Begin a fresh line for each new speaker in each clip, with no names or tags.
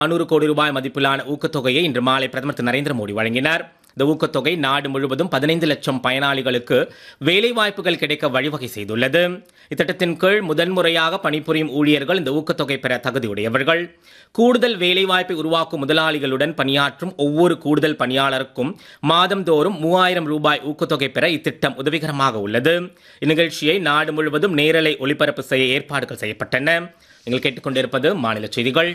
நானூறு கோடி ரூபாய் மதிப்பிலான ஊக்கத்தொகையை இன்று மாலை பிரதமர் திரு நரேந்திர மோடி வழங்கினார் இந்த ஊக்கத்தொகை நாடு முழுவதும் பதினைந்து லட்சம் பயனாளிகளுக்கு வேலைவாய்ப்புகள் கிடைக்க வழிவகை செய்துள்ளது இத்திட்டத்தின் கீழ் முதன்முறையாக பணிபுரியும் ஊழியர்கள் இந்த ஊக்கத்தொகை பெற தகுதியுடையவர்கள் கூடுதல் வேலைவாய்ப்பை உருவாக்கும் முதலாளிகளுடன் பணியாற்றும் ஒவ்வொரு கூடுதல் பணியாளருக்கும் மாதந்தோறும் மூவாயிரம் ரூபாய் ஊக்கத்தொகை பெற இத்திட்டம் உதவிகரமாக உள்ளது இந்நிகழ்ச்சியை நாடு முழுவதும் நேரலை ஒளிபரப்பு செய்ய ஏற்பாடுகள் செய்யப்பட்டன நீங்கள் கேட்டுக்கொண்டிருப்பது மாநில செய்திகள்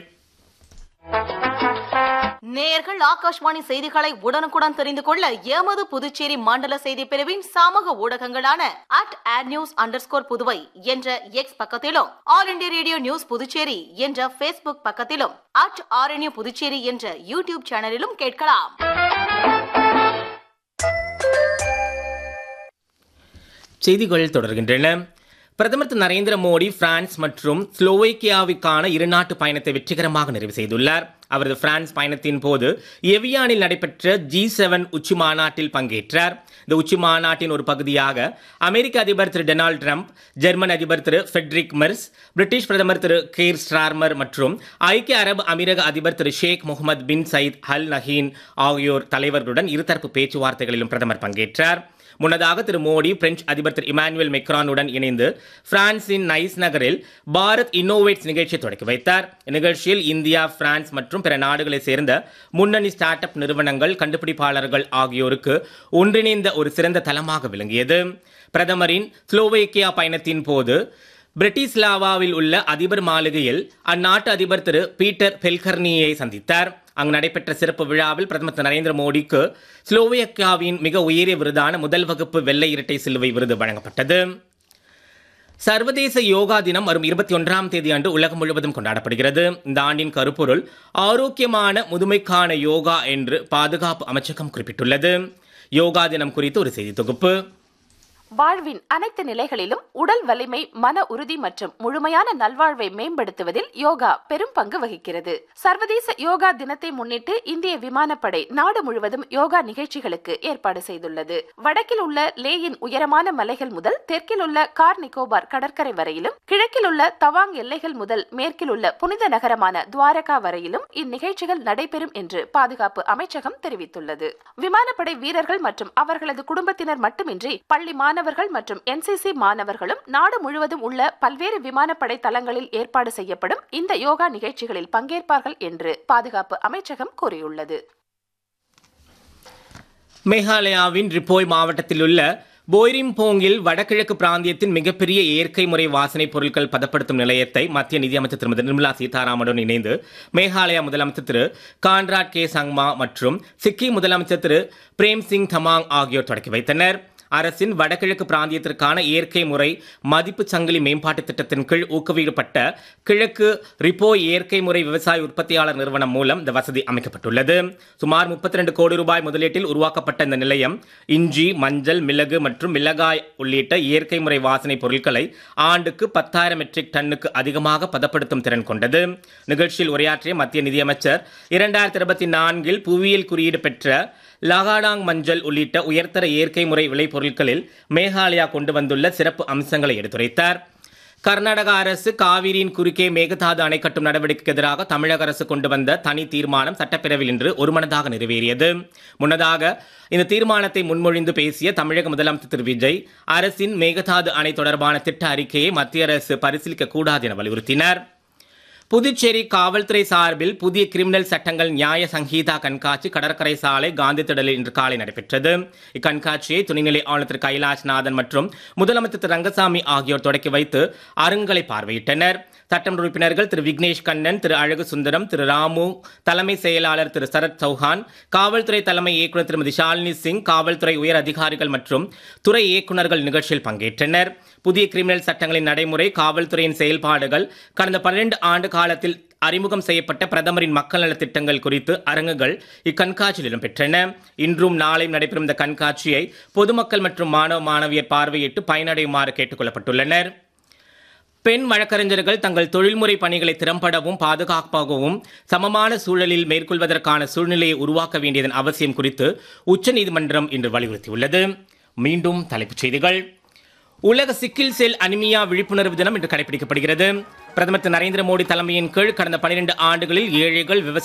நேயர்கள் ஆகாஷ்வாணி செய்திகளை உடனுக்குடன் தெரிந்து கொள்ள எமது புதுச்சேரி மண்டல செய்தி பிரிவின் சமூக ஊடகங்களான at at news underscore Puduvai என்ற எக்ஸ் பக்கத்திலும் all India radio news Puducherry என்ற ஃபேஸ்புக் பக்கத்திலும் அட் ஆர்என்யூ புதுச்சேரி என்ற யூடியூப் சேனலிலும் கேட்கலாம்
செய்திகள் தொடர்கின்றன பிரதமர் திரு நரேந்திர மோடி பிரான்ஸ் மற்றும் ஸ்லோவேக்கியாவுக்கான இருநாட்டு பயணத்தை வெற்றிகரமாக நிறைவு செய்துள்ளார் அவரது பிரான்ஸ் பயணத்தின் போது எவியானில் நடைபெற்ற ஜி செவன் உச்சி மாநாட்டில் பங்கேற்றார் இந்த உச்சி மாநாட்டின் ஒரு பகுதியாக அமெரிக்க அதிபர் திரு டொனால்டு ட்ரம்ப் ஜெர்மன் அதிபர் திரு ஃபெட்ரிக் மெர்ஸ் பிரிட்டிஷ் பிரதமர் திரு கேர் ஸ்டார்மர் மற்றும் ஐக்கிய அரபு அமீரக அதிபர் திரு ஷேக் முகமது பின் சயித் அல் நஹீன் ஆகியோர் தலைவர்களுடன் இருதரப்பு பேச்சுவார்த்தைகளிலும் பிரதமர் பங்கேற்றார் முன்னதாக திரு மோடி பிரெஞ்சு அதிபர் திரு இமானுவேல் மெக்ரானுடன் இணைந்து பிரான்சின் நைஸ் நகரில் பாரத் இன்னோவேட்ஸ் நிகழ்ச்சியை தொடக்கி வைத்தார் இந்நிகழ்ச்சியில் இந்தியா பிரான்ஸ் மற்றும் பிற நாடுகளைச் சேர்ந்த முன்னணி ஸ்டார்ட் அப் நிறுவனங்கள் கண்டுபிடிப்பாளர்கள் ஆகியோருக்கு ஒன்றிணைந்த ஒரு சிறந்த தளமாக விளங்கியது பிரதமரின் ஸ்லோவேக்கியா பயணத்தின் போது பிரிட்டிஸ்லாவாவில் உள்ள அதிபர் மாளிகையில் அந்நாட்டு அதிபர் திரு பீட்டர் பெல்கர்னியை சந்தித்தார் அங்கு நடைபெற்ற சிறப்பு விழாவில் பிரதமர் திரு நரேந்திர மோடிக்கு ஸ்லோவேக்கியாவின் மிக உயரிய விருதான முதல் வகுப்பு வெள்ளை இரட்டை சிலுவை விருது வழங்கப்பட்டது சர்வதேச யோகா தினம் வரும் இருபத்தி ஒன்றாம் தேதி அன்று உலகம் முழுவதும் கொண்டாடப்படுகிறது இந்த ஆண்டின் கருப்பொருள் ஆரோக்கியமான முதுமைக்கான யோகா என்று பாதுகாப்பு அமைச்சகம் குறிப்பிட்டுள்ளது யோகா தினம் குறித்து ஒரு செய்தி தொகுப்பு
வாழ்வின் அனைத்து நிலைகளிலும் உடல் வலிமை மன உறுதி மற்றும் முழுமையான நல்வாழ்வை மேம்படுத்துவதில் யோகா பெரும் பங்கு வகிக்கிறது சர்வதேச யோகா தினத்தை முன்னிட்டு இந்திய விமானப்படை நாடு முழுவதும் யோகா நிகழ்ச்சிகளுக்கு ஏற்பாடு செய்துள்ளது வடக்கில் உள்ள லேயின் உயரமான மலைகள் முதல் தெற்கில் உள்ள கார் நிக்கோபார் கடற்கரை வரையிலும் கிழக்கில் உள்ள தவாங் எல்லைகள் முதல் மேற்கில் உள்ள புனித நகரமான துவாரகா வரையிலும் இந்நிகழ்ச்சிகள் நடைபெறும் என்று பாதுகாப்பு அமைச்சகம் தெரிவித்துள்ளது விமானப்படை வீரர்கள் மற்றும் அவர்களது குடும்பத்தினர் மட்டுமின்றி பள்ளி மாணவர்கள் மற்றும் என்சிசி மாணவர்களும் நாடு முழுவதும் உள்ள பல்வேறு விமானப்படை தளங்களில் ஏற்பாடு செய்யப்படும் இந்த யோகா நிகழ்ச்சிகளில் பங்கேற்பார்கள் என்று பாதுகாப்பு அமைச்சகம் கூறியுள்ளது
மேகாலயாவின் ரிப்போய் மாவட்டத்தில் உள்ள போய்ரிம்போங்கில் வடகிழக்கு பிராந்தியத்தின் மிகப்பெரிய இயற்கை முறை வாசனைப் பொருட்கள் பதப்படுத்தும் நிலையத்தை மத்திய நிதியமைச்சர் திருமதி நிர்மலா சீதாராமனுடன் இணைந்து மேகாலயா முதலமைச்சர் திரு கான்ராட் கே சங்மா மற்றும் சிக்கிம் முதலமைச்சர் திரு பிரேம் சிங் தமாங் ஆகியோர் தொடக்கி வைத்தனர் அரசின் வடகிழக்கு பிராந்தியத்திற்கான இயற்கை முறை மதிப்பு சங்கிலி மேம்பாட்டு திட்டத்தின் கீழ் ஊக்குவிக்கப்பட்ட கிழக்கு ரிப்போ இயற்கை முறை விவசாய உற்பத்தியாளர் நிறுவனம் மூலம் இந்த வசதி அமைக்கப்பட்டுள்ளது சுமார் 32 கோடி ரூபாய் முதலீட்டில் உருவாக்கப்பட்ட இந்த நிலையம் இஞ்சி மஞ்சள் மிளகு மற்றும் மிளகாய் உள்ளிட்ட இயற்கை முறை வாசனை பொருட்களை ஆண்டுக்கு பத்தாயிரம் மெட்ரிக் டன்னுக்கு அதிகமாக பதப்படுத்தும் திறன் கொண்டது நிகழ்ச்சியில் உரையாற்றிய மத்திய நிதியமைச்சர் இரண்டாயிரத்தி இருபத்தி நான்கில் புவியியல் குறியீடு பெற்ற லகாடாங் மஞ்சள் உள்ளிட்ட உயர்தர இயற்கை முறை விளைபொருட்களில் மேகாலயா கொண்டு வந்துள்ள சிறப்பு அம்சங்களை எடுத்துரைத்தார் கர்நாடக அரசு காவிரியின் குறுக்கே மேகதாது அணை கட்டும் நடவடிக்கைக்கு எதிராக தமிழக அரசு கொண்டு வந்த தனி தீர்மானம் சட்டப்பேரவையில் இன்று ஒருமனதாக நிறைவேறியது முன்னதாக இந்த தீர்மானத்தை முன்மொழிந்து பேசிய தமிழக முதலமைச்சர் திரு விஜய் அரசின் மேகதாது அணை தொடர்பான திட்ட அறிக்கையை மத்திய அரசு பரிசீலிக்க கூடாது என வலியுறுத்தினார் புதுச்சேரி காவல்துறை சார்பில் புதிய கிரிமினல் சட்டங்கள் நியாய சங்கீதா கண்காட்சி கடற்கரை சாலை காந்தி திடலில் இன்று காலை நடைபெற்றது இக்கண்காட்சியை துணைநிலை ஆளுநர் திரு கைலாஷ்நாதன் மற்றும் முதலமைச்சர் திரு ரங்கசாமி ஆகியோர் தொடக்கி வைத்து அருங்களை பார்வையிட்டனர் சட்டமன்ற உறுப்பினர்கள் திரு விக்னேஷ் கண்ணன் திரு அழகு சுந்தரம் திரு ராமு தலைமை செயலாளர் திரு சரத் சௌஹான் காவல்துறை தலைமை இயக்குநர் திருமதி ஷாலினி சிங் காவல்துறை உயர் அதிகாரிகள் மற்றும் துறை இயக்குநர்கள் நிகழ்ச்சியில் பங்கேற்றனர் புதிய கிரிமினல் சட்டங்களின் நடைமுறை காவல்துறையின் செயல்பாடுகள் கடந்த பன்னிரண்டு ஆண்டு காலத்தில் அறிமுகம் செய்யப்பட்ட பிரதமரின் மக்கள் நலத் திட்டங்கள் குறித்து அரங்குகள் இக்கண்காட்சியில் இடம்பெற்றன இன்றும் நாளையும் நடைபெறும் இந்த கண்காட்சியை பொதுமக்கள் மற்றும் மாணவ மாணவியர் பார்வையிட்டு பயனடையுமாறு கேட்டுக் கொள்ளப்பட்டுள்ளனர் பெண் வழக்கறிஞர்கள் தங்கள் தொழில்முறை பணிகளை திறம்படவும் பாதுகாப்பாகவும் சமமான சூழலில் மேற்கொள்வதற்கான சூழ்நிலையை உருவாக்க வேண்டியதன் அவசியம் குறித்து உச்சநீதிமன்றம் இன்று வலியுறுத்தியுள்ளது மீண்டும் தலைப்புச் செய்திகள் உலக சிக்கில் செல் அனிமியா விழிப்புணர்வு தினம் இன்று கடைபிடிக்கப்படுகிறது பிரதமர் திரு நரேந்திர மோடி தலைமையின் கீழ் கடந்த 12 ஆண்டுகளில் ஏழைகள் விவசாயிகள்